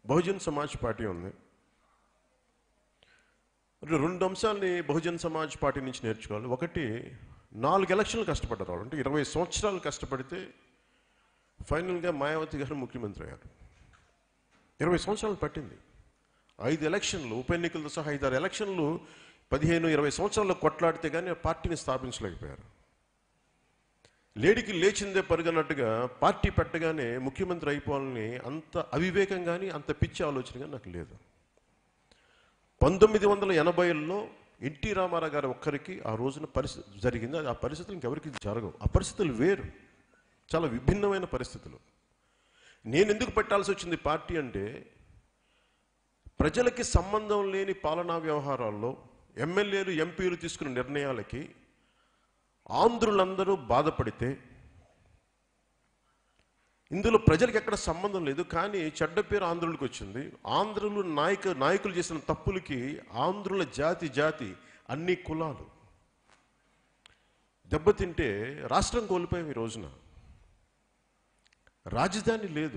Bahujan Samaj party ఉంది మరి రెండు అంశాలని బహుజన్ సమాజ్ పార్టీ నుంచి నేర్చుకోవాలి ఒకటి నాలుగు ఎలక్షన్లు కష్టపడ్డారు వాళ్ళు. అంటే ఇరవై సంవత్సరాలు కష్టపడితే ఫైనల్గా మాయావతి గారు ముఖ్యమంత్రి అయ్యారు ఇరవై సంవత్సరాలు పట్టింది ఐదు ఎలక్షన్లు ఉప ఎన్నికలతో సహా ఐదారు ఎలక్షన్లు పదిహేను ఇరవై సంవత్సరాలు కొట్లాడితే కానీ ఆ పార్టీని స్థాపించలేకపోయారు లేడికి లేచిందే పరుగన్నట్టుగా పార్టీ పెట్టగానే ముఖ్యమంత్రి అయిపోవాలని అంత అవివేకం కానీ అంత పిచ్చి ఆలోచన కానీ నాకు లేదు పంతొమ్మిది వందల ఎనభైలో ఎన్టీ రామారావు గారి ఒక్కరికి ఆ రోజున పరిస్థితి జరిగింది ఆ పరిస్థితులు ఇంకెవరికి జరగవు ఆ పరిస్థితులు వేరు చాలా విభిన్నమైన పరిస్థితులు నేను ఎందుకు పెట్టాల్సి వచ్చింది పార్టీ అంటే ప్రజలకి సంబంధం లేని పాలనా వ్యవహారాల్లో ఎమ్మెల్యేలు ఎంపీలు తీసుకున్న నిర్ణయాలకి ఆంధ్రులందరూ బాధపడితే ఇందులో ప్రజలకు ఎక్కడ సంబంధం లేదు కానీ చెడ్డ పేరు ఆంధ్రులకు వచ్చింది ఆంధ్రులు నాయక నాయకులు చేసిన తప్పులకి ఆంధ్రుల జాతి జాతి అన్ని కులాలు దెబ్బతింటే రాష్ట్రం కోల్పోయాం ఈ రోజున రాజధాని లేదు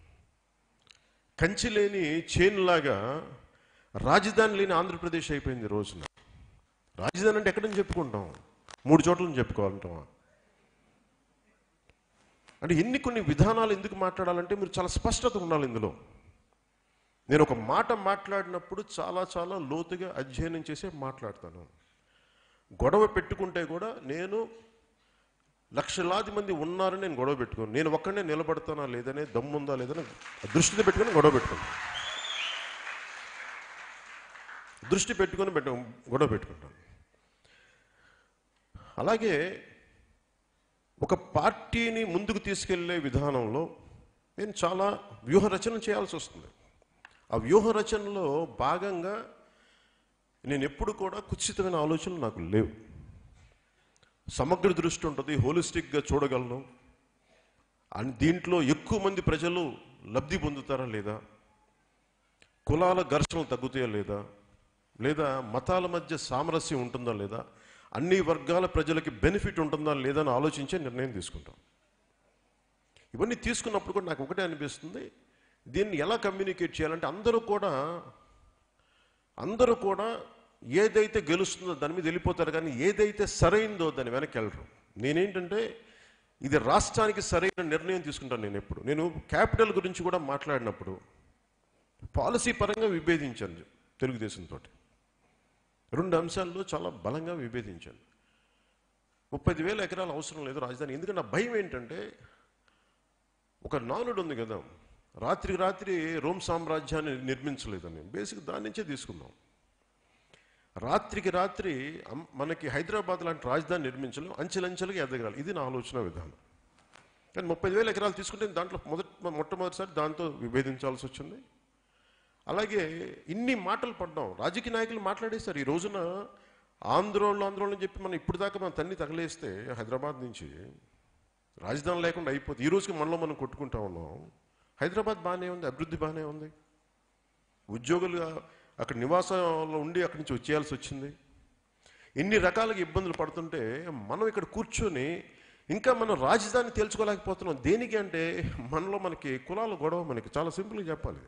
కంచి లేని చేనులాగా రాజధాని లేని ఆంధ్రప్రదేశ్ అయిపోయింది ఈ రోజున రాజధాని అంటే ఎక్కడని చెప్పుకుంటాం మూడు చోట్ల నుంచి చెప్పుకోవాలంటామా అంటే ఎన్ని కొన్ని విధానాలు ఎందుకు మాట్లాడాలంటే మీరు చాలా స్పష్టత ఉండాలి ఇందులో నేను ఒక మాట మాట్లాడినప్పుడు చాలా చాలా లోతుగా అధ్యయనం చేసే మాట్లాడతాను గొడవ పెట్టుకుంటే కూడా నేను లక్షలాది మంది ఉన్నారని నేను గొడవ పెట్టుకోను నేను ఒక్కడనే నిలబడతానా లేదనే దమ్ముందా లేదని దృష్టిని పెట్టుకొని గొడవ పెట్టుకున్నాను దృష్టి పెట్టుకొని పెట్టు గొడవ పెట్టుకుంటాను అలాగే ఒక పార్టీని ముందుకు తీసుకెళ్లే విధానంలో నేను చాలా వ్యూహ రచన చేయాల్సి వస్తుంది ఆ వ్యూహ రచనలో భాగంగా నేను ఎప్పుడు కూడా కుత్సితమైన ఆలోచనలు నాకు లేవు సమగ్ర దృష్టి ఉంటుంది హోలిస్టిక్గా చూడగలను అండ్ దీంట్లో ఎక్కువ మంది ప్రజలు లబ్ధి పొందుతారా లేదా కులాల ఘర్షణలు తగ్గుతాయా లేదా లేదా మతాల మధ్య సామరస్యం ఉంటుందా లేదా అన్ని వర్గాల ప్రజలకి బెనిఫిట్ ఉంటుందా లేదా అని ఆలోచించే నిర్ణయం తీసుకుంటాం ఇవన్నీ తీసుకున్నప్పుడు కూడా నాకు ఒకటే అనిపిస్తుంది దీన్ని ఎలా కమ్యూనికేట్ చేయాలంటే అందరూ కూడా అందరూ కూడా ఏదైతే గెలుస్తుందో దాని మీద వెళ్ళిపోతారు కానీ ఏదైతే సరైందో దాని వెనక్కి వెళ్ళరు నేనేంటంటే ఇది రాష్ట్రానికి సరైన నిర్ణయం తీసుకుంటాను నేను ఎప్పుడు నేను క్యాపిటల్ గురించి కూడా మాట్లాడినప్పుడు పాలసీ పరంగా విభేదించాను తెలుగుదేశంతో రెండు అంశాల్లో చాలా బలంగా విభేదించాను ముప్పై వేల ఎకరాలు అవసరం లేదు రాజధాని ఎందుకంటే నా భయం ఏంటంటే ఒక నానుడు ఉంది కదా రాత్రికి రాత్రి రోమ్ సామ్రాజ్యాన్ని నిర్మించలేదని బేసిక్ దాని నుంచే తీసుకుందాం రాత్రికి రాత్రి అమ్- మనకి హైదరాబాద్ లాంటి రాజధాని నిర్మించలేం అంచెలంచెలుగా ఎదగాలి ఇది నా ఆలోచన విధానం కానీ ముప్పై వేల ఎకరాలు తీసుకుంటే దాంట్లో మొదటి మొట్టమొదటిసారి దాంతో విభేదించాల్సి వచ్చింది అలాగే ఇన్ని మాటలు పడ్డాం రాజకీయ నాయకులు మాట్లాడేశారు ఈ రోజున ఆంధ్రోళ్ళు ఆంధ్రోళ్ళు అని చెప్పి మనం ఇప్పుడు దాకా మనం తన్ని తగలేస్తే హైదరాబాద్ నుంచి రాజధాని లేకుండా అయిపోతుంది ఈ రోజుకి మనలో మనం కొట్టుకుంటా ఉన్నాం హైదరాబాద్ బాగానే ఉంది అభివృద్ధి బాగానే ఉంది ఉద్యోగులు అక్కడ నివాసంలో ఉండి అక్కడి నుంచి వచ్చేయాల్సి వచ్చింది ఎన్ని రకాలుగా ఇబ్బందులు పడుతుంటే మనం ఇక్కడ కూర్చొని ఇంకా మనం రాజధాని తేల్చుకోలేకపోతున్నాం దేనికి అంటే మనలో మనకి కులాల గొడవ మనకి చాలా సింపుల్గా చెప్పాలి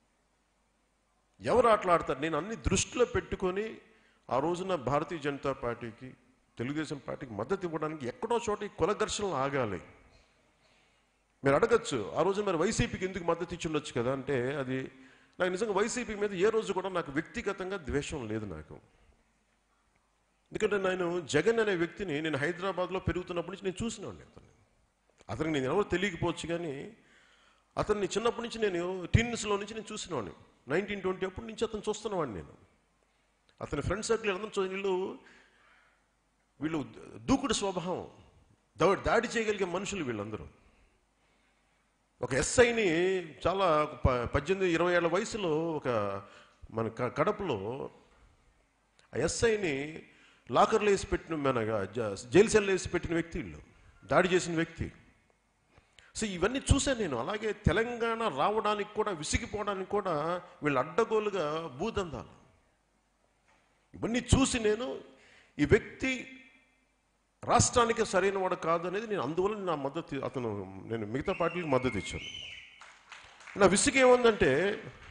ఎవరు ఆటలాడతారు నేను అన్ని దృష్టిలో పెట్టుకొని ఆ రోజున భారతీయ జనతా పార్టీకి తెలుగుదేశం పార్టీకి మద్దతు ఇవ్వడానికి ఎక్కడో చోట ఈ కుల ఘర్షణలు ఆగాలి మీరు అడగచ్చు ఆ రోజు మరి వైసీపీకి ఎందుకు మద్దతు ఇచ్చి ఉండొచ్చు కదా అంటే అది నాకు నిజంగా వైసీపీ మీద ఏ రోజు కూడా నాకు వ్యక్తిగతంగా ద్వేషం లేదు నాకు ఎందుకంటే నేను జగన్ అనే వ్యక్తిని నేను హైదరాబాద్లో పెరుగుతున్నప్పటి నుంచి నేను చూసినాను అతన్ని అతనికి నేను ఎవరో తెలియకపోవచ్చు కానీ అతన్ని చిన్నప్పటి నుంచి నేను టీన్స్లో నుంచి నేను చూసినవాడిని నైన్టీన్ ట్వంటీ అప్పటి నుంచి అతను చూస్తున్నవాడిని నేను అతని ఫ్రెండ్ సర్కిల్ అందరం చూ వీళ్ళు వీళ్ళు దూకుడు స్వభావం దా- దాడి చేయగలిగే మనుషులు వీళ్ళందరూ ఒక ఎస్ఐని చాలా ప- పద్దెనిమిది ఇరవై ఏళ్ళ వయసులో ఒక మన క- కడపలో ఆ ఎస్ఐని లాకర్లో వేసి పెట్టిన మనగా జ- జైలు సెల్లో వేసి పెట్టిన వ్యక్తి వీళ్ళు దాడి చేసిన వ్యక్తి సో ఇవన్నీ చూశాను నేను అలాగే తెలంగాణ రావడానికి కూడా విసిగిపోవడానికి కూడా వీళ్ళు అడ్డగోలుగా భూదందాలు ఇవన్నీ చూసి నేను ఈ వ్యక్తి రాష్ట్రానికి సరైన వాడు కాదు అనేది నేను అందువల్ల నా మద్దతు అతను నేను మిగతా పార్టీలకు మద్దతు ఇచ్చాను నా విసుగు ఏముందంటే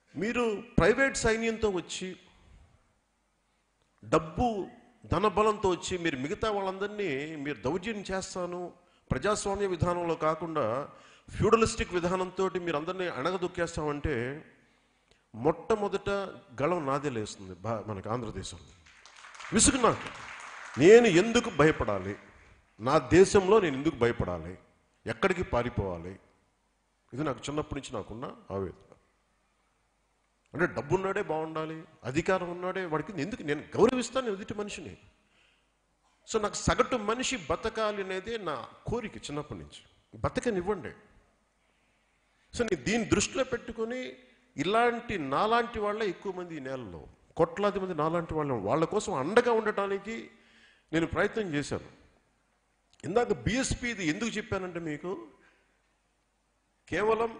మీరు ప్రైవేట్ సైన్యంతో వచ్చి డబ్బు ధనబలంతో వచ్చి మీరు మిగతా వాళ్ళందరినీ మీరు దౌర్జన్యం చేస్తాను ప్రజాస్వామ్య విధానంలో కాకుండా ఫ్యూడలిస్టిక్ విధానంతో మీరు అందరినీ అణగదొక్కేస్తామంటే మొట్టమొదట గళం నాదే లేస్తుంది బా మనకి ఆంధ్రదేశంలో విసుగు నాకు నేను ఎందుకు భయపడాలి నా దేశంలో నేను ఎందుకు భయపడాలి ఎక్కడికి పారిపోవాలి ఇది నాకు చిన్నప్పటి నుంచి నాకున్న ఆవేదన అంటే డబ్బు ఉన్నాడే బాగుండాలి అధికారం ఉన్నాడే వాడికి ఎందుకు నేను గౌరవిస్తాను ఎదుటి మనిషిని సో నాకు సగటు మనిషి బతకాలి అనేది నా కోరిక చిన్నప్పటి నుంచి బతకనివ్వండి సో నేను దీన్ని దృష్టిలో పెట్టుకొని ఇలాంటి నాలాంటి వాళ్ళే ఎక్కువ మంది ఈ నేలలో కోట్లాది మంది నాలాంటి వాళ్ళ వాళ్ళ కోసం అండగా ఉండటానికి నేను ప్రయత్నం చేశాను ఇందాక బిఎస్పి ఇది ఎందుకు చెప్పానంటే మీకు కేవలం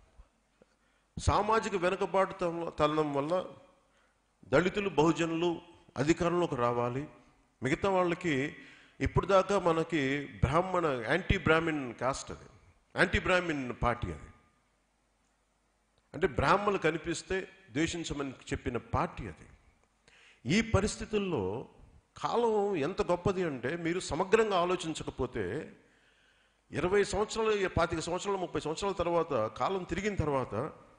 సామాజిక వెనుకబాటు తలనం వల్ల దళితులు బహుజనులు అధికారంలోకి రావాలి మిగతా వాళ్ళకి ఇప్పుడు దాకా మనకి బ్రాహ్మణ యాంటీ బ్రాహ్మిన్ కాస్ట్ అది యాంటీ బ్రాహ్మిన్ పార్టీ అది అంటే బ్రాహ్మణులు కనిపిస్తే ద్వేషించమని చెప్పిన పార్టీ అది ఈ పరిస్థితుల్లో కాలం ఎంత గొప్పది అంటే మీరు సమగ్రంగా ఆలోచించకపోతే ఇరవై సంవత్సరాలు పాతిక సంవత్సరాలు ముప్పై సంవత్సరాల తర్వాత కాలం తిరిగిన తర్వాత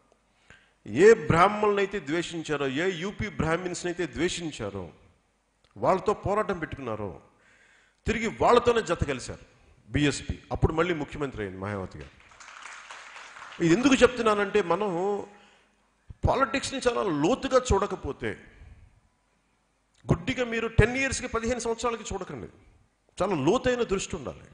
ఏ బ్రాహ్మణులైతే ద్వేషించారో ఏ యూపీ బ్రాహ్మిన్స్ని అయితే ద్వేషించారో వాళ్ళతో పోరాటం పెట్టుకున్నారో తిరిగి వాళ్ళతోనే జత కలిశారు బిఎస్పి అప్పుడు మళ్ళీ ముఖ్యమంత్రి అయింది మాయావతి గారు ఇది ఎందుకు చెప్తున్నానంటే మనం పాలిటిక్స్ని చాలా లోతుగా చూడకపోతే గుడ్డిగా మీరు టెన్ ఇయర్స్కి పదిహేను సంవత్సరాలకి చూడకండి చాలా లోతైన దృష్టి ఉండాలి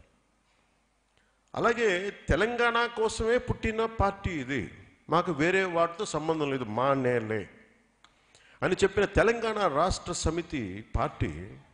అలాగే తెలంగాణ కోసమే పుట్టిన పార్టీ ఇది మాకు వేరే వాటితో సంబంధం లేదు మా నేలే అని చెప్పిన తెలంగాణ రాష్ట్ర సమితి పార్టీ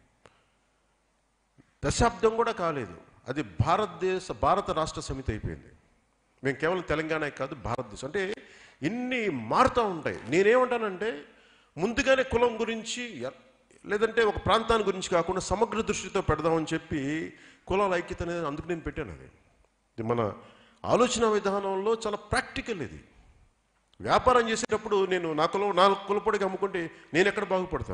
దశాబ్దం కూడా కాలేదు అది భారతదేశ భారత రాష్ట్ర సమితి అయిపోయింది మేము కేవలం తెలంగాణ కాదు భారతదేశం అంటే ఇన్ని మారుతూ ఉంటాయి నేనేమంటానంటే ముందుగానే కులం గురించి ఎ- లేదంటే ఒక ప్రాంతాన్ని గురించి కాకుండా సమగ్ర దృష్టితో పెడదామని చెప్పి కులాల ఐక్యత అనేది అందుకు నేను పెట్టాను అది ఇది మన ఆలోచన విధానంలో చాలా ప్రాక్టికల్ ఇది వ్యాపారం చేసేటప్పుడు నేను నా కులం నా కులపొడికి అమ్ముకుంటే నేను ఎక్కడ బాగుపడతాను